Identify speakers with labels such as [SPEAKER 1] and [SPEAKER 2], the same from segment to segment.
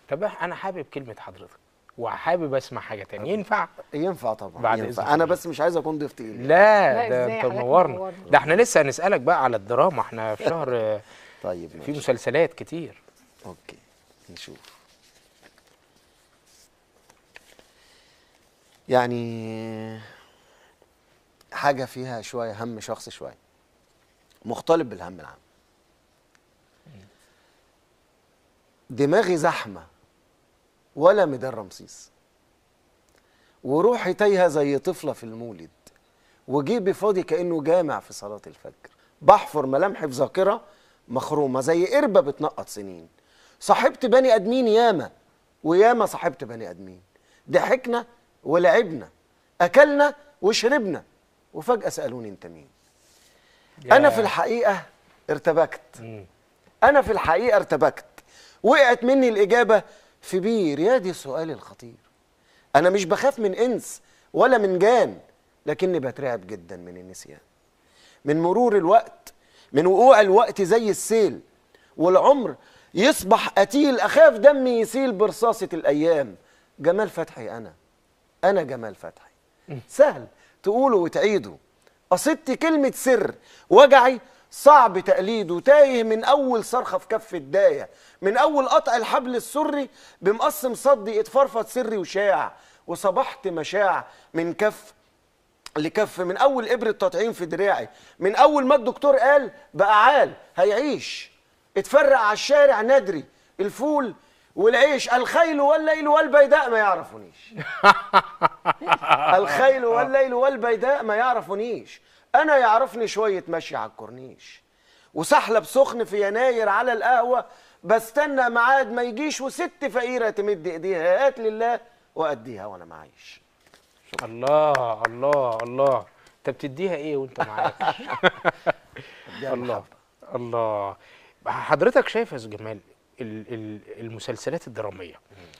[SPEAKER 1] طب انا حابب كلمه حضرتك وحابب اسمع حاجه تانية ينفع
[SPEAKER 2] ينفع طبعا
[SPEAKER 1] بعد
[SPEAKER 2] ينفع.
[SPEAKER 1] إذن
[SPEAKER 2] انا
[SPEAKER 1] حضرتك.
[SPEAKER 2] بس مش عايز اكون ضيف تقيل
[SPEAKER 1] لا
[SPEAKER 3] لا،
[SPEAKER 1] ده
[SPEAKER 3] إزاي
[SPEAKER 1] انت
[SPEAKER 3] حضرتك
[SPEAKER 1] منورنا
[SPEAKER 3] منورنا.
[SPEAKER 1] ده احنا لسه هنسالك بقى على الدراما احنا في شهر آه،
[SPEAKER 2] طيب
[SPEAKER 1] في
[SPEAKER 2] ماشي
[SPEAKER 1] مسلسلات كتير
[SPEAKER 2] اوكي نشوف يعني حاجة فيها شوية هم شخصي شوية مختلط بالهم العام دماغي زحمة ولا ميدان رمسيس وروحي تايهة زي طفلة في المولد وجيبي فاضي كأنه جامع في صلاة الفجر بحفر ملامحي في ذاكرة مخرومة زي قربة بتنقط سنين صاحبت بني آدمين ياما وياما صاحبت بني آدمين ضحكنا ولعبنا أكلنا وشربنا وفجأة سألوني أنت مين أنا في الحقيقة ارتبكت أنا في الحقيقة ارتبكت وقعت مني الإجابة في بير يا دي السؤال الخطير أنا مش بخاف من إنس ولا من جان لكني بترعب جدا من النسيان من مرور الوقت من وقوع الوقت زي السيل والعمر يصبح قتيل أخاف دمي يسيل برصاصة الأيام جمال فتحي أنا أنا جمال فتحي سهل تقوله وتعيده قصدت كلمة سر وجعي صعب تقليده تايه من أول صرخة في كف الداية من أول قطع الحبل السري بمقص مصدي اتفرفط سري وشاع وصبحت مشاع من كف لكف من اول ابره تطعيم في دراعي من اول ما الدكتور قال بقى عال هيعيش اتفرق على الشارع ندري الفول والعيش الخيل والليل والبيداء ما يعرفونيش الخيل والليل والبيداء ما يعرفونيش انا يعرفني شويه مشي على الكورنيش وسحلب سخن في يناير على القهوه بستنى ميعاد ما يجيش وست فقيره تمد ايديها هات لله واديها وانا معيش
[SPEAKER 1] الله الله الله انت بتديها ايه وانت معاك
[SPEAKER 2] أديها
[SPEAKER 1] الله
[SPEAKER 2] المحبة.
[SPEAKER 1] الله حضرتك شايف يا أستاذ جمال ال- ال- المسلسلات الدراميه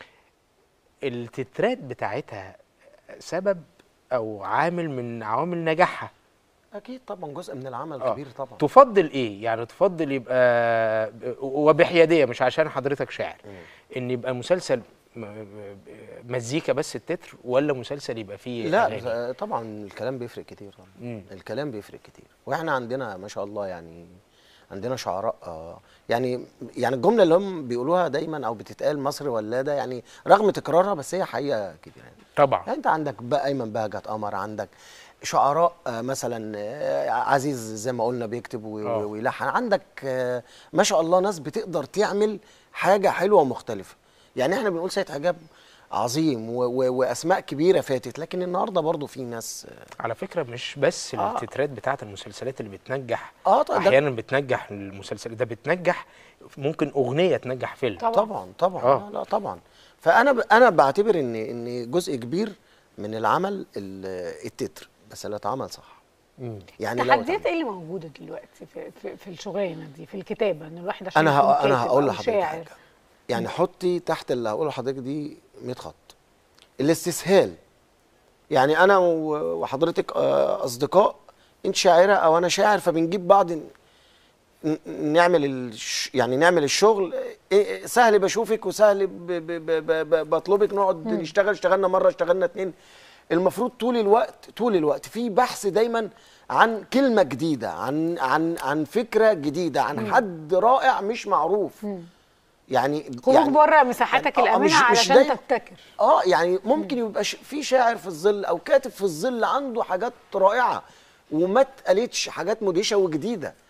[SPEAKER 1] التترات بتاعتها سبب او عامل من عوامل نجاحها
[SPEAKER 2] اكيد طبعا جزء من العمل
[SPEAKER 1] آه.
[SPEAKER 2] كبير طبعا
[SPEAKER 1] تفضل ايه يعني تفضل يبقى وبحياديه مش عشان حضرتك شاعر ان يبقى مسلسل م- م- مزيكا بس التتر ولا مسلسل يبقى فيه
[SPEAKER 2] لا
[SPEAKER 1] أغاني؟
[SPEAKER 2] ز- طبعا الكلام بيفرق كتير طبعا
[SPEAKER 1] مم.
[SPEAKER 2] الكلام بيفرق كتير واحنا عندنا ما شاء الله يعني عندنا شعراء آه يعني يعني الجمله اللي هم بيقولوها دايما او بتتقال مصر ولاده يعني رغم تكرارها بس هي حقيقه كبيره يعني.
[SPEAKER 1] طبعا
[SPEAKER 2] يعني انت عندك بقى ايمن بهجت قمر عندك شعراء آه، مثلا آه، عزيز زي ما قلنا بيكتب و-
[SPEAKER 1] آه.
[SPEAKER 2] و- ويلحن عندك آه، ما شاء الله ناس بتقدر تعمل حاجه حلوه ومختلفه يعني احنا بنقول سيد حجاب عظيم و- و- واسماء كبيره فاتت لكن النهارده برضو في ناس آه،
[SPEAKER 1] على فكره مش بس
[SPEAKER 2] آه.
[SPEAKER 1] التترات بتاعت المسلسلات اللي بتنجح
[SPEAKER 2] اه طبعا ده-
[SPEAKER 1] احيانا بتنجح المسلسل ده بتنجح ممكن اغنيه تنجح فيلم
[SPEAKER 3] طبعا.
[SPEAKER 2] طبعا طبعا
[SPEAKER 1] آه.
[SPEAKER 2] لا, لا طبعا فانا ب... انا بعتبر ان ان جزء كبير من العمل ال- التتر بس اللي اتعمل صح
[SPEAKER 1] مم.
[SPEAKER 2] يعني لو
[SPEAKER 3] تحديات
[SPEAKER 2] اتعمل.
[SPEAKER 3] ايه اللي موجوده دلوقتي في, في, في الشغلانه دي في الكتابه ان الواحد عشان
[SPEAKER 2] انا
[SPEAKER 3] يكون
[SPEAKER 2] ه... انا
[SPEAKER 3] كاتب
[SPEAKER 2] هقول
[SPEAKER 3] أو
[SPEAKER 2] لحضرتك
[SPEAKER 3] شاعر.
[SPEAKER 2] حاجه يعني حطي تحت اللي هقوله لحضرتك دي 100 خط الاستسهال يعني انا و- وحضرتك آه، اصدقاء انت شاعره او انا شاعر فبنجيب بعض ن- ن- نعمل الش... يعني نعمل الشغل إيه- سهل بشوفك وسهل ب... ب... ب... ب... ب... بطلبك نقعد نشتغل اشتغلنا مره اشتغلنا اتنين المفروض طول الوقت طول الوقت في بحث دايما عن كلمه جديده عن عن عن فكره جديده عن حد رائع مش معروف يعني
[SPEAKER 3] خروج
[SPEAKER 2] يعني
[SPEAKER 3] بره مساحتك
[SPEAKER 2] يعني- آه،
[SPEAKER 3] الامنه
[SPEAKER 2] مش- مش
[SPEAKER 3] علشان
[SPEAKER 2] دايما-
[SPEAKER 3] تبتكر
[SPEAKER 2] اه يعني ممكن يبقى ش- في شاعر في الظل او كاتب في الظل عنده حاجات رائعه وما اتقالتش حاجات مدهشه وجديده